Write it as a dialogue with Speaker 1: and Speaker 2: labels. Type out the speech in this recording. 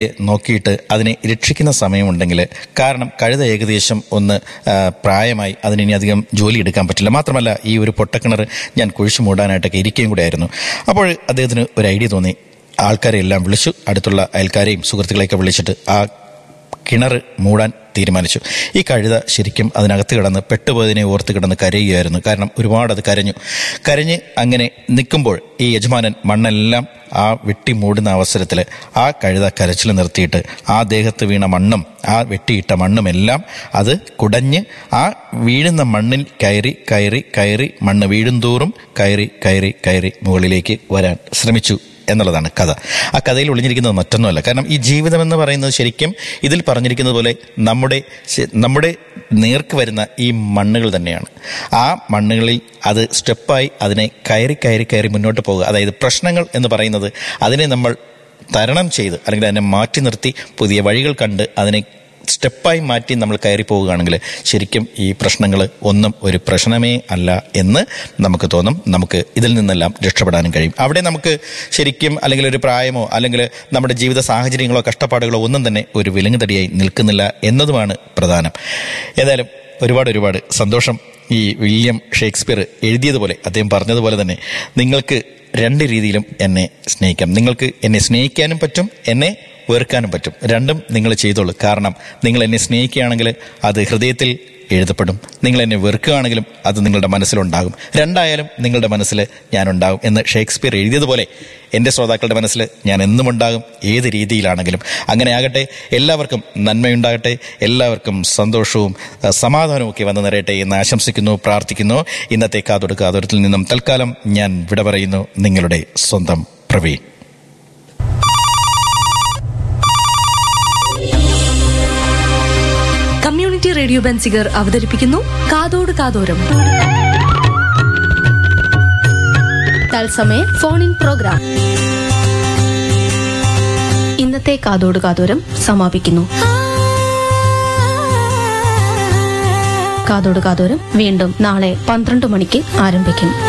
Speaker 1: നോക്കിയിട്ട് അതിനെ രക്ഷിക്കുന്ന സമയമുണ്ടെങ്കിൽ കാരണം കഴുത ഏകദേശം ഒന്ന് ആ, പ്രായമായി അതിന് ഇനി അധികം ജോലി എടുക്കാൻ പറ്റില്ല മാത്രമല്ല ഈ ഒരു പൊട്ടക്കിണർ ഞാൻ കുഴിച്ചു മൂടാനായിട്ടൊക്കെ ഇരിക്കുകയും കൂടെ ആയിരുന്നു അപ്പോൾ അദ്ദേഹത്തിന് ഒരു ഐഡിയ തോന്നി ആൾക്കാരെ എല്ലാം വിളിച്ചു അടുത്തുള്ള അയൽക്കാരെയും സുഹൃത്തുക്കളെയൊക്കെ വിളിച്ചിട്ട് ആ കിണർ മൂടാൻ തീരുമാനിച്ചു ഈ കഴുത ശരിക്കും അതിനകത്ത് കിടന്ന് പെട്ടുപോയതിനെ ഓർത്ത് കിടന്ന് കരയുകയായിരുന്നു കാരണം ഒരുപാട് അത് കരഞ്ഞു കരഞ്ഞ് അങ്ങനെ നിൽക്കുമ്പോൾ ഈ യജമാനൻ മണ്ണെല്ലാം ആ വെട്ടി മൂടുന്ന അവസരത്തിൽ ആ കഴുത കരച്ചിൽ നിർത്തിയിട്ട് ആ ദേഹത്ത് വീണ മണ്ണും ആ വെട്ടിയിട്ട മണ്ണും എല്ലാം അത് കുടഞ്ഞ് ആ വീഴുന്ന മണ്ണിൽ കയറി കയറി കയറി മണ്ണ് വീഴുന്തോറും കയറി കയറി കയറി മുകളിലേക്ക് വരാൻ ശ്രമിച്ചു എന്നുള്ളതാണ് കഥ ആ കഥയിൽ ഒളിഞ്ഞിരിക്കുന്നത് മറ്റൊന്നുമല്ല കാരണം ഈ ജീവിതം എന്ന് പറയുന്നത് ശരിക്കും ഇതിൽ പറഞ്ഞിരിക്കുന്നത് പോലെ നമ്മുടെ ശ- നമ്മുടെ നേർക്ക് വരുന്ന ഈ മണ്ണുകൾ തന്നെയാണ് ആ മണ്ണുകളിൽ അത് സ്റ്റെപ്പായി അതിനെ കയറി കയറി കയറി മുന്നോട്ട് പോകുക അതായത് പ്രശ്നങ്ങൾ എന്ന് പറയുന്നത് അതിനെ നമ്മൾ തരണം ചെയ്ത് അല്ലെങ്കിൽ അതിനെ മാറ്റി നിർത്തി പുതിയ വഴികൾ കണ്ട് അതിനെ സ്റ്റെപ്പായി മാറ്റി നമ്മൾ കയറി പോവുകയാണെങ്കിൽ ശരിക്കും ഈ പ്രശ്നങ്ങൾ ഒന്നും ഒരു പ്രശ്നമേ അല്ല എന്ന് നമുക്ക് തോന്നും നമുക്ക് ഇതിൽ നിന്നെല്ലാം രക്ഷപ്പെടാനും കഴിയും അവിടെ നമുക്ക് ശരിക്കും അല്ലെങ്കിൽ ഒരു പ്രായമോ അല്ലെങ്കിൽ നമ്മുടെ ജീവിത സാഹചര്യങ്ങളോ കഷ്ടപ്പാടുകളോ ഒന്നും തന്നെ ഒരു വിലങ്ങുതടിയായി നിൽക്കുന്നില്ല എന്നതുമാണ് പ്രധാനം ഏതായാലും ഒരുപാട് ഒരുപാട് സന്തോഷം ഈ വില്യം ഷേക്സ്പിയർ എഴുതിയതുപോലെ അദ്ദേഹം പറഞ്ഞതുപോലെ തന്നെ നിങ്ങൾക്ക് രണ്ട് രീതിയിലും എന്നെ സ്നേഹിക്കാം നിങ്ങൾക്ക് എന്നെ സ്നേഹിക്കാനും പറ്റും എന്നെ വെറുക്കാനും പറ്റും രണ്ടും നിങ്ങൾ ചെയ്തോളൂ കാരണം നിങ്ങൾ എന്നെ സ്നേഹിക്കുകയാണെങ്കിൽ അത് ഹൃദയത്തിൽ എഴുതപ്പെടും നിങ്ങൾ എന്നെ വെറുക്കുകയാണെങ്കിലും അത് നിങ്ങളുടെ മനസ്സിലുണ്ടാകും രണ്ടായാലും നിങ്ങളുടെ മനസ്സിൽ ഞാനുണ്ടാകും എന്ന് ഷേക്സ്പിയർ എഴുതിയതുപോലെ എൻ്റെ ശ്രോതാക്കളുടെ മനസ്സിൽ ഞാൻ എന്നും ഉണ്ടാകും ഏത് രീതിയിലാണെങ്കിലും അങ്ങനെ ആകട്ടെ എല്ലാവർക്കും നന്മയുണ്ടാകട്ടെ എല്ലാവർക്കും സന്തോഷവും അഹ് സമാധാനവും ഒക്കെ വന്നു നിറയട്ടെ എന്ന് ആശംസിക്കുന്നു പ്രാർത്ഥിക്കുന്നു ഇന്നത്തെ കാതോട് കാതോരത്തിൽ നിന്നും തൽക്കാലം ഞാൻ വിട പറയുന്നു നിങ്ങളുടെ സ്വന്തം പ്രവീൺ
Speaker 2: കമ്മ്യൂണിറ്റി റേഡിയോ ബൻസിഗർ അവതരിപ്പിക്കുന്നു കാതോട് കാതോരം തത്സമയ ഫോൺ ഇൻ പ്രോഗ്രാം ഇന്നത്തെ കാതോട് കാതോരം സമാപിക്കുന്നു കാതോട് കാതോരം വീണ്ടും നാളെ പന്ത്രണ്ട് മണിക്ക് ആരംഭിക്കും